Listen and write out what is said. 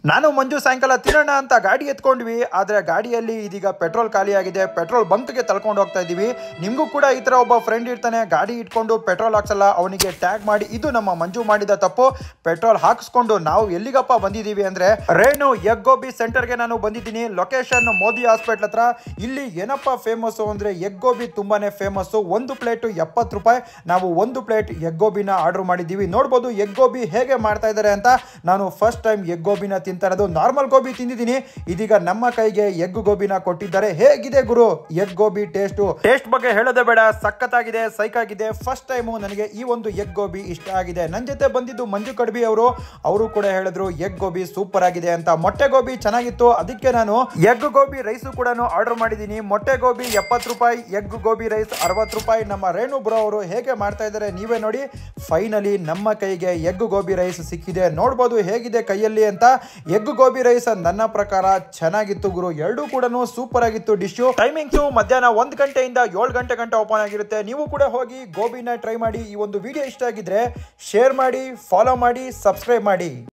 ನಾನು ಮಂಜು ಸಾಯಂಕಾಲ ತಿನ್ನೋಣ ಅಂತ ಗಾಡಿ ಎತ್ಕೊಂಡ್ವಿ ಆದರೆ ಗಾಡಿಯಲ್ಲಿ ಇದೀಗ ಪೆಟ್ರೋಲ್ ಖಾಲಿಯಾಗಿದೆ ಪೆಟ್ರೋಲ್ ಬಂಕ್ಗೆ ತಳ್ಕೊಂಡು ಹೋಗ್ತಾ ಇದ್ದೀವಿ ನಿಮಗೂ ಕೂಡ ಈ ಥರ ಒಬ್ಬ ಫ್ರೆಂಡ್ ಇರ್ತಾನೆ ಗಾಡಿ ಇಟ್ಕೊಂಡು ಪೆಟ್ರೋಲ್ ಹಾಕ್ಸಲ್ಲ ಅವನಿಗೆ ಟ್ಯಾಗ್ ಮಾಡಿ ಇದು ನಮ್ಮ ಮಂಜು ಮಾಡಿದ ತಪ್ಪು ಪೆಟ್ರೋಲ್ ಹಾಕಿಸ್ಕೊಂಡು ನಾವು ಎಲ್ಲಿಗಪ್ಪ ಬಂದಿದ್ದೀವಿ ಅಂದ್ರೆ ರೇಣು ಎಗ್ ಗೋಬಿ ಸೆಂಟರ್ಗೆ ನಾನು ಬಂದಿದ್ದೀನಿ ಲೊಕೇಶನ್ ಮೋದಿ ಹಾಸ್ಪಿಟ್ಲ್ ಹತ್ರ ಇಲ್ಲಿ ಏನಪ್ಪ ಫೇಮಸ್ಸು ಅಂದ್ರೆ ಎಗ್ ಗೋಬಿ ತುಂಬಾನೇ ಫೇಮಸ್ಸು ಒಂದು ಪ್ಲೇಟು ಎಪ್ಪತ್ತು ರೂಪಾಯಿ ನಾವು ಒಂದು ಪ್ಲೇಟ್ ಎಗ್ ಗೋಬಿನ ಆರ್ಡರ್ ಮಾಡಿದ್ದೀವಿ ನೋಡ್ಬೋದು ಎಗ್ ಗೋಬಿ ಹೇಗೆ ಮಾಡ್ತಾ ಇದ್ದಾರೆ ಅಂತ ನಾನು ಫಸ್ಟ್ ಟೈಮ್ ಎಗ್ ಗೋಬಿನ ತಿಂತಾ ಇರೋದು ನಾರ್ಮಲ್ ಗೋಬಿ ತಿಂದಿದ್ದೀನಿ ಇದೀಗ ನಮ್ಮ ಕೈಗೆ ಎಗ್ ಗೋಬಿನ ಕೊಟ್ಟಿದ್ದಾರೆ ಹೇಗಿದೆ ಗುರು ಎಗ್ ಗೋಬಿ ಟೇಸ್ಟು ಟೇಸ್ಟ್ ಬಗ್ಗೆ ಹೇಳೋದೇ ಬೇಡ ಸಖತ್ತಾಗಿದೆ ಸೈಕಾಗಿದೆ ಫಸ್ಟ್ ಟೈಮು ನನಗೆ ಈ ಒಂದು ಎಗ್ ಗೋಬಿ ಇಷ್ಟ ಆಗಿದೆ ನನ್ನ ಜೊತೆ ಬಂದಿದ್ದು ಮಂಜು ಕಡ್ಬಿ ಅವರು ಅವರು ಕೂಡ ಹೇಳಿದ್ರು ಎಗ್ ಗೋಬಿ ಸೂಪರ್ ಆಗಿದೆ ಅಂತ ಮೊಟ್ಟೆ ಗೋಬಿ ಚೆನ್ನಾಗಿತ್ತು ಅದಕ್ಕೆ ನಾನು ಎಗ್ ಗೋಬಿ ರೈಸು ಕೂಡ ಆರ್ಡರ್ ಮಾಡಿದ್ದೀನಿ ಮೊಟ್ಟೆ ಗೋಬಿ ಎಪ್ಪತ್ತು ರೂಪಾಯಿ ಎಗ್ ಗೋಬಿ ರೈಸ್ ಅರವತ್ತು ರೂಪಾಯಿ ನಮ್ಮ ರೇಣು ಬ್ರೋ ಅವರು ಹೇಗೆ ಮಾಡ್ತಾ ಇದ್ದಾರೆ ನೀವೇ ನೋಡಿ ಫೈನಲಿ ನಮ್ಮ ಕೈಗೆ ಎಗ್ ಗೋಬಿ ರೈಸ್ ಸಿಕ್ಕಿದೆ ನೋಡ್ಬೋದು ಹೇಗಿದೆ ಕೈಯಲ್ಲಿ ಅಂತ ಎಗ್ ಗೋಬಿ ರೈಸ್ ನನ್ನ ಪ್ರಕಾರ ಚೆನ್ನಾಗಿತ್ತು ಗುರು ಎರಡೂ ಕೂಡ ಸೂಪರ್ ಆಗಿತ್ತು ಡಿಶ್ಶು ಟೈಮಿಂಗ್ಸು ಮಧ್ಯಾಹ್ನ ಒಂದು ಗಂಟೆಯಿಂದ ಏಳು ಗಂಟೆ ಗಂಟೆ ಓಪನ್ ಆಗಿರುತ್ತೆ ನೀವು ಕೂಡ ಹೋಗಿ ಗೋಬಿನ ಟ್ರೈ ಮಾಡಿ ಈ ಒಂದು ವಿಡಿಯೋ ಇಷ್ಟ ಆಗಿದ್ರೆ ಶೇರ್ ಮಾಡಿ ಫಾಲೋ ಮಾಡಿ ಸಬ್ಸ್ಕ್ರೈಬ್ ಮಾಡಿ